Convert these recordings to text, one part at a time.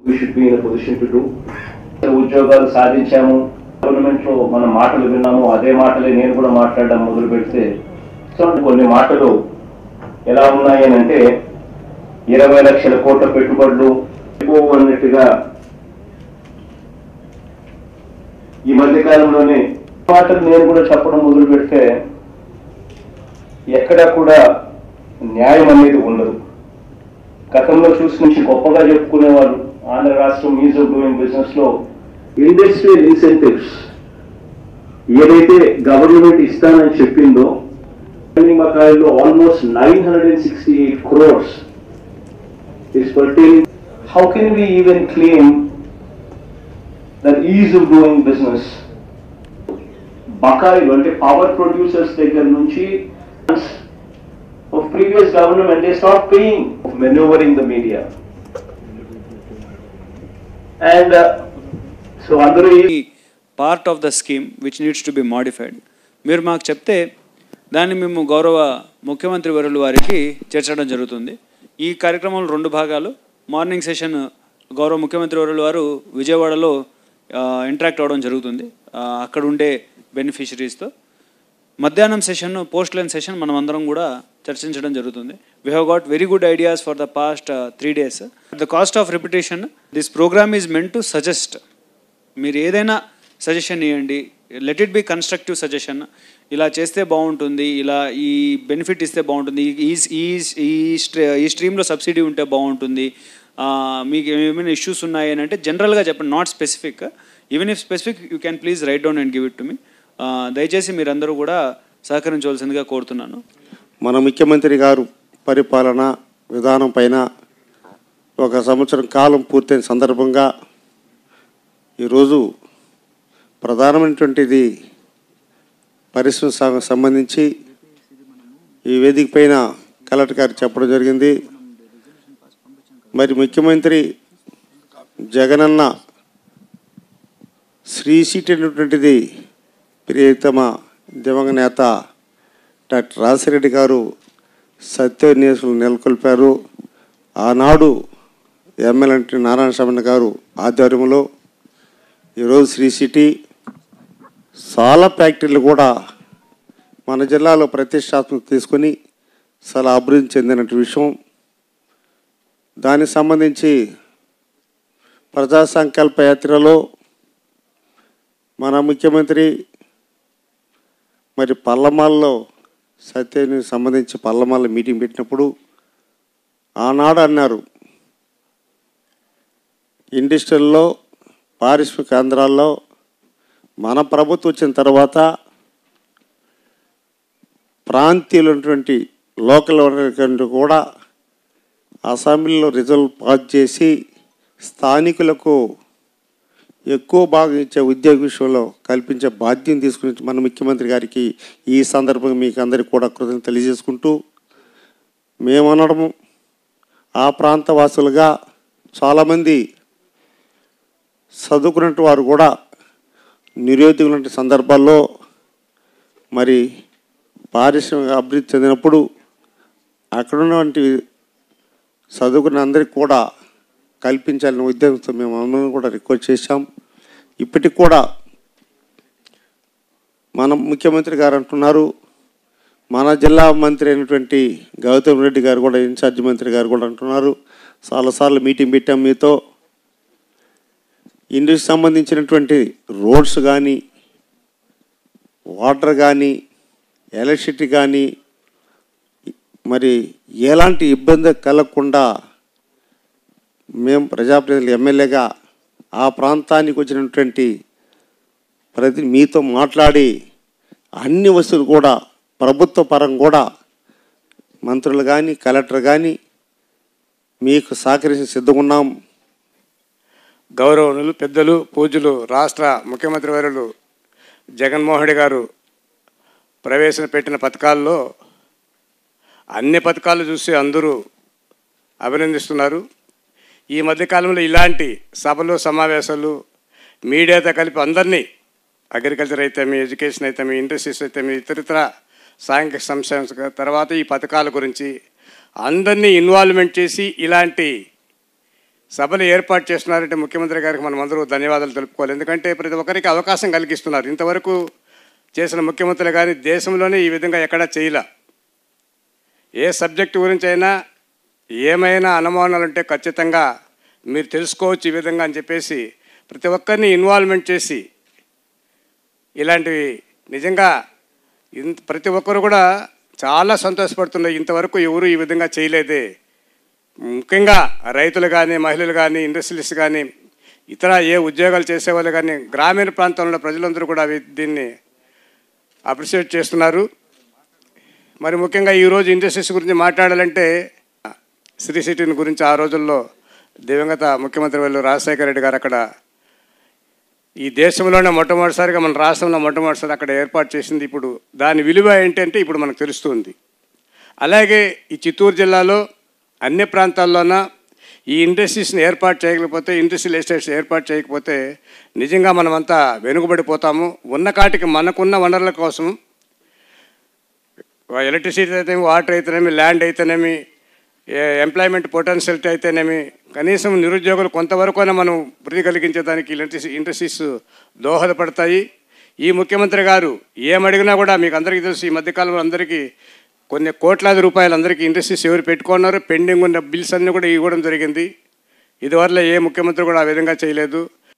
we should be in a position to do. ఉద్యోగాలు సాధించాము government లో మన మాటలు విన్నాము అదే మాటలే నేను కూడా మాట్లాడడం మొదలు పెడితే సో కొన్ని మాటలు ఎలా ఉన్నాయి అని అంటే ఇరవై లక్షల కోట్ల పెట్టుబడులు ఎక్కువ అన్నట్టుగా ఈ మధ్య కాలంలోనే మాటలు నేను కూడా చెప్పడం మొదలు పెడితే ఎక్కడా కూడా న్యాయం అనేది ఉండదు గతంలో చూసి నుంచి గొప్పగా చెప్పుకునేవారు ఆంధ్ర రాష్ట్రం ఈజ్ ఆఫ్ డూయింగ్ బిజినెస్ లో ఇండస్ట్రియల్ ఇన్సెంటివ్స్ ఏదైతే గవర్నమెంట్ ఇస్తానని చెప్పిందో బకాయిలో almost nine hundred and sixty eight crores is pertaining how can we even claim that ease of doing business బకాయిలు అంటే పవర్ ప్రొడ్యూసర్స్ దగ్గర నుంచి of previous government, they stopped paying, of maneuvering the media. And uh, so అందరూ ఈ part of the scheme which needs to be modified మీరు మాకు చెప్తే దాన్ని మేము గౌరవ ముఖ్యమంత్రి వర్యుల వారికి చేర్చడం జరుగుతుంది ఈ కార్యక్రమంలో రెండు భాగాలు మార్నింగ్ సెషన్ గౌరవ ముఖ్యమంత్రి వర్యుల వారు విజయవాడలో ఇంటరాక్ట్ అవ్వడం జరుగుతుంది ఆ, అక్కడ ఉండే బెనిఫిషరీస్తో మధ్యాహ్నం సెషన్ పోస్ట్ లైన్ సెషన్ మనం అందరం కూడా చర్చించడం జరుగుతుంది we have got very good ideas for the past three days the cost of repetition this programme is meant to suggest మీరు ఏదైనా సజెషన్ ఇవ్వండి let it be constructive suggestion ఇలా చేస్తే బాగుంటుంది ఇలా ఈ బెనిఫిట్ ఇస్తే బాగుంటుంది ఈ ఈ ఈ స్ట్రీ ఈ స్ట్రీమ్లో సబ్సిడీ ఉంటే బాగుంటుంది ఆ, మీకు ఏమైనా ఇష్యూస్ ఉన్నాయి అని అంటే జనరల్గా చెప్పండి not specific even if specific you can please write down and give it to me దయచేసి మీరందరూ కూడా సహకరించవలసిందిగా కోరుతున్నాను మన ముఖ్యమంత్రి గారు పరిపాలన విధానం పైన ఒక సంవత్సరం కాలం పూర్తయిన సందర్భంగా ఈరోజు ప్రధానమైనటువంటిది పరిశ్రమ సా- సంబంధించి ఈ వేదిక పైన కలెక్టర్ గారికి చెప్పడం జరిగింది మరి ముఖ్యమంత్రి జగనన్న శ్రీ సీట్ అనేటువంటిది ప్రియతమ దివంగ నేత డాక్టర్ రాజశేఖరెడ్డి గారు సత్యోన్యాసులు నెలకొల్పారు ఆనాడు ఎమ్మెల్యే నారాయణ శమన్న గారు ఆధ్వర్యంలో ఈరోజు శ్రీ సిటీ చాలా ఫ్యాక్టరీలు కూడా మన జిల్లాలో ప్రతిష్టాత్మక తీసుకొని చాలా అభివృద్ధి చెందిన విషయం దానికి సంబంధించి ప్రజా సంకల్ప యాత్రలో మన ముఖ్యమంత్రి మరి పల్లమాల్లో సత్యానికి సంబంధించి పల్లమాల మీటింగ్ పెట్టినప్పుడు ఆనాడు అన్నారు ఇండస్ట్రియల్లో పారిశ్రామిక కేంద్రాల్లో మన ప్రభుత్వం వచ్చిన తర్వాత ప్రాంతీయులైనటువంటి లోకల్ ఉన్నటువంటి కూడా అసెంబ్లీలో రిజల్ట్ పాస్ చేసి స్థానికులకు ఎక్కువ భాగం ఇచ్చే ఉద్యోగ విషయంలో కల్పించే బాధ్యత తీసుకుని మన ముఖ్యమంత్రి గారికి ఈ సందర్భంగా మీకు అందరికీ కూడా కృతజ్ఞత తెలియజేసుకుంటూ మేమనడము ఆ ప్రాంత వాసులుగా చాలామంది చదువుకున్నట్టు వారు కూడా నిరుద్యోగుల సందర్భాల్లో మరి పారిశ్రామిక అభివృద్ధి చెందినప్పుడు అక్కడ ఉన్నటువంటి చదువుకున్న అందరికి కూడా కల్పించాలనే ఉద్దేశంతో మేము అందరం కూడా రిక్వెస్ట్ చేశాం ఇప్పటికి కూడా మన ముఖ్యమంత్రి గారు అంటున్నారు మన జిల్లా మంత్రి అయినటువంటి గౌతమ్ రెడ్డి గారు కూడా ఇన్ఛార్జ్ మంత్రి గారు కూడా అంటున్నారు చాలాసార్లు మీటింగ్ పెట్టాం మీతో ఇందుకు సంబంధించినటువంటి రోడ్స్ కానీ వాటర్ కానీ ఎలక్ట్రిసిటీ కానీ మరి ఎలాంటి ఇబ్బంది కలగకుండా మేము ప్రజాప్రతినిధులు ఎమ్మెల్యేగా ఆ ప్రాంతానికి వచ్చినటువంటి ప్రతి మీతో మాట్లాడి అన్ని వస్తువులు కూడా ప్రభుత్వ పరం కూడా మంత్రులు కానీ కలెక్టర్ కానీ మీకు సహకరించి సిద్ధమున్నాం గౌరవనులు పెద్దలు పూజలు రాష్ట్ర ముఖ్యమంత్రి వర్యులు జగన్మోహన్ రెడ్డి గారు ప్రవేశపెట్టిన పథకాల్లో అన్ని పథకాలు చూసి అందరూ అభినందిస్తున్నారు ఈ మధ్యకాలంలో ఇలాంటి సభలు సమావేశాలు మీడియాతో కలిపి అందరినీ అగ్రికల్చర్ అయితే మీ ఎడ్యుకేషన్ అయితే మీ ఇండస్ట్రీస్ అయితే మీ ఇతరితర సాంఘిక సంక్షేమ తర్వాత ఈ పథకాల గురించి అందరినీ ఇన్వాల్వ్మెంట్ చేసి ఇలాంటి సభలు ఏర్పాటు చేస్తున్నారంటే ముఖ్యమంత్రి గారికి మనం అందరూ ధన్యవాదాలు తెలుపుకోవాలి ఎందుకంటే ప్రతి ఒక్కరికి అవకాశం కలిగిస్తున్నారు ఇంతవరకు చేసిన ముఖ్యమంత్రులు కానీ దేశంలోనే ఈ విధంగా ఎక్కడా చేయలే ఏ సబ్జెక్టు గురించి అయినా ఏమైనా అనుమానాలు ఉంటే ఖచ్చితంగా మీరు తెలుసుకోవచ్చు ఈ విధంగా అని చెప్పేసి ప్రతి ఒక్కరిని ఇన్వాల్వ్మెంట్ చేసి ఇలాంటివి నిజంగా ఇంత ప్రతి ఒక్కరు కూడా చాలా సంతోషపడుతున్నారు ఇంతవరకు ఎవరు ఈ విధంగా చేయలేదే ముఖ్యంగా రైతులు కానీ మహిళలు కానీ ఇండస్ట్రియలిస్ట్ కానీ ఇతర ఏ ఉద్యోగాలు చేసేవాళ్ళు కానీ గ్రామీణ ప్రాంతంలో ప్రజలందరూ కూడా వీ- దీన్ని అప్రిషియేట్ చేస్తున్నారు మరి ముఖ్యంగా ఈరోజు ఇండస్ట్రీస్ గురించి మాట్లాడాలంటే శ్రీ సిటీని గురించి ఆ రోజుల్లో దివంగత ముఖ్యమంత్రి వాళ్ళు రాజశేఖర రెడ్డి గారు అక్కడ ఈ దేశంలోనే మొట్టమొదటిసారిగా మన రాష్ట్రంలో మొట్టమొదటిసారి అక్కడ ఏర్పాటు చేసింది ఇప్పుడు దాని విలువ ఏంటంటే ఇప్పుడు మనకు తెలుస్తుంది అలాగే ఈ చిత్తూరు జిల్లాలో అన్ని ప్రాంతాల్లోన ఈ ఇండస్ట్రీస్ని ఏర్పాటు చేయకపోతే ఇండస్ట్రియల్ ఎస్టేట్స్ ఏర్పాటు చేయకపోతే నిజంగా మనమంతా వెనుకబడిపోతాము ఉన్న కాటికి మనకున్న వనరుల కోసం ఎలక్ట్రిసిటీ అయితేనేమి వాటర్ అయితేనేమి ల్యాండ్ అయితేనేమి ఎంప్లాయ్మెంట్ పొటెన్షియల్ అయితేనేమి కనీసం నిరుద్యోగులు కొంతవరకైనా మనం వృద్ధి కలిగించేదానికి ఇలాంటి ఇండస్ట్రీస్ దోహదపడతాయి ఈ ముఖ్యమంత్రి గారు ఏమడిగినా కూడా మీకు అందరికీ తెలుసు ఈ మధ్యకాలంలో అందరికీ కొన్ని కోట్లాది రూపాయలు అందరికీ ఇండస్ట్రీస్ ఎవరు పెట్టుకున్నారో పెండింగ్ ఉన్న బిల్స్ అన్నీ కూడా ఇవ్వడం జరిగింది ఇదివల్ల ఏ ముఖ్యమంత్రి కూడా ఆ విధంగా చేయలేదు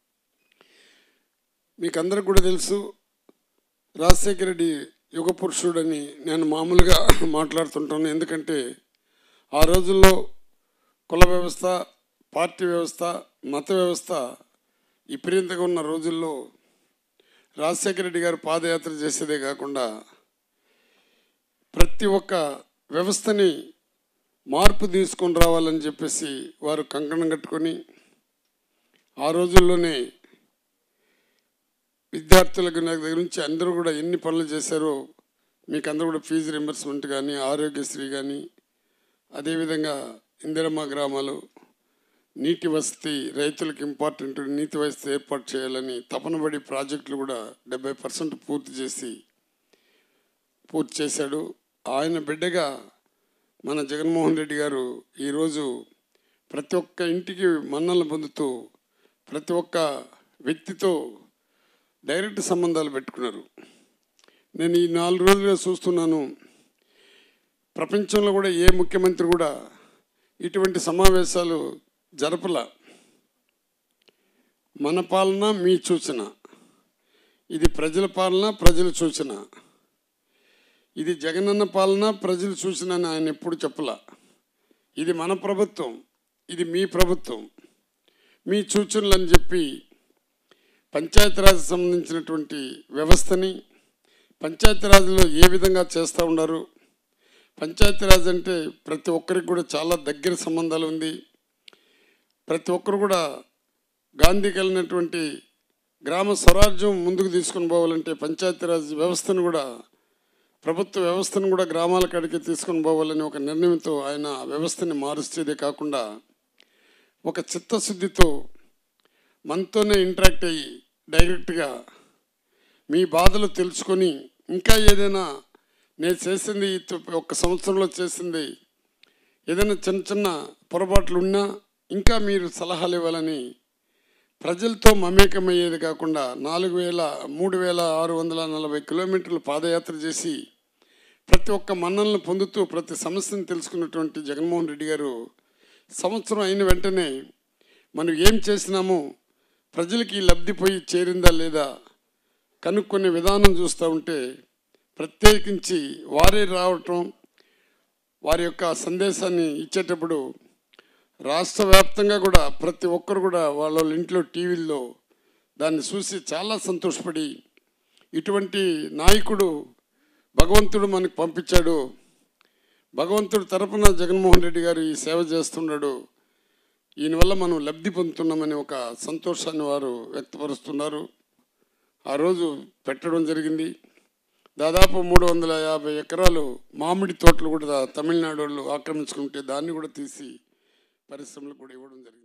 మీకు అందరికి కూడా తెలుసు రాజశేఖర రెడ్డి యుగ పురుషుడని నేను మామూలుగా మాట్లాడుతుంటాను ఎందుకంటే ఆ రోజుల్లో కుల వ్యవస్థ పార్టీ వ్యవస్థ మత వ్యవస్థ విపరీతంగా ఉన్న రోజుల్లో రాజశేఖర రెడ్డి గారు పాదయాత్ర చేసేదే కాకుండా ప్రతి ఒక్క వ్యవస్థని మార్పు తీసుకొని రావాలని చెప్పేసి వారు కంకణం కట్టుకొని ఆ రోజుల్లోనే విద్యార్థులకు నా దగ్గర నుంచి అందరూ కూడా ఎన్ని పనులు చేశారో మీకు అందరూ కూడా ఫీజు రింబర్స్మెంట్ కానీ ఆరోగ్యశ్రీ కానీ అదేవిధంగా ఇందిరమ్మ గ్రామాలు నీటి వసతి రైతులకు ఇంపార్టెంట్ నీటి వసతి ఏర్పాటు చేయాలని తపనబడి ప్రాజెక్టులు కూడా డెబ్బై పర్సెంట్ పూర్తి చేసి పూర్తి చేశాడు ఆయన బిడ్డగా మన జగన్మోహన్ రెడ్డి గారు ఈరోజు ప్రతి ఒక్క ఇంటికి మన్నలు పొందుతూ ప్రతి ఒక్క వ్యక్తితో డైరెక్ట్ సంబంధాలు పెట్టుకున్నారు నేను ఈ నాలుగు రోజులుగా చూస్తున్నాను ప్రపంచంలో కూడా ఏ ముఖ్యమంత్రి కూడా ఇటువంటి సమావేశాలు జరపల మన పాలన మీ సూచన ఇది ప్రజల పాలన ప్రజల సూచన ఇది జగనన్న పాలన ప్రజల సూచన అని ఆయన ఎప్పుడు చెప్పల ఇది మన ప్రభుత్వం ఇది మీ ప్రభుత్వం మీ సూచనలు అని చెప్పి పంచాయతీరాజ్ సంబంధించినటువంటి వ్యవస్థని పంచాయతీరాజ్లో ఏ విధంగా చేస్తూ ఉన్నారు పంచాయతీరాజ్ అంటే ప్రతి ఒక్కరికి కూడా చాలా దగ్గర సంబంధాలు ఉంది ప్రతి ఒక్కరు కూడా గాంధీకి వెళ్ళినటువంటి గ్రామ స్వరాజ్యం ముందుకు తీసుకొని పోవాలంటే పంచాయతీరాజ్ వ్యవస్థను కూడా ప్రభుత్వ వ్యవస్థను కూడా గ్రామాల కాడికి తీసుకొని పోవాలని ఒక నిర్ణయంతో ఆయన వ్యవస్థని మారుస్తేదే కాకుండా ఒక చిత్తశుద్ధితో మనతోనే ఇంటరాక్ట్ అయ్యి డైరెక్ట్గా మీ బాధలు తెలుసుకొని ఇంకా ఏదైనా నేను చేసింది ఈ తు- ఒక సంవత్సరంలో చేసింది ఏదైనా చిన్న చిన్న పొరపాట్లు ఉన్నా ఇంకా మీరు సలహాలు ఇవ్వాలని ప్రజలతో మమేకమయ్యేది కాకుండా నాలుగు వేల మూడు వేల ఆరు వందల నలభై కిలోమీటర్లు పాదయాత్ర చేసి ప్రతి ఒక్క మన్నలను పొందుతూ ప్రతి సమస్యను తెలుసుకున్నటువంటి జగన్మోహన్ రెడ్డి గారు సంవత్సరం అయిన వెంటనే మనం ఏం చేసినామో ప్రజలకి లబ్ధి పోయి చేరిందా లేదా కనుక్కునే విధానం చూస్తూ ఉంటే ప్రత్యేకించి వారే రావటం వారి యొక్క సందేశాన్ని ఇచ్చేటప్పుడు రాష్ట్ర వ్యాప్తంగా కూడా ప్రతి ఒక్కరు కూడా వాళ్ళ వాళ్ళ ఇంట్లో టీవీల్లో దాన్ని చూసి చాలా సంతోషపడి ఇటువంటి నాయకుడు భగవంతుడు మనకు పంపించాడు భగవంతుడు తరపున జగన్మోహన్ రెడ్డి గారు ఈ సేవ చేస్తున్నాడు ఈయన వల్ల మనం లబ్ధి పొందుతున్నామని ఒక సంతోషాన్ని వారు వ్యక్తపరుస్తున్నారు ఆ రోజు పెట్టడం జరిగింది దాదాపు మూడు వందల యాభై ఎకరాలు మామిడి తోటలు కూడా తమిళనాడు వాళ్ళు ఆక్రమించుకుంటే దాన్ని కూడా తీసి పరిశ్రమలకు కూడా ఇవ్వడం జరిగింది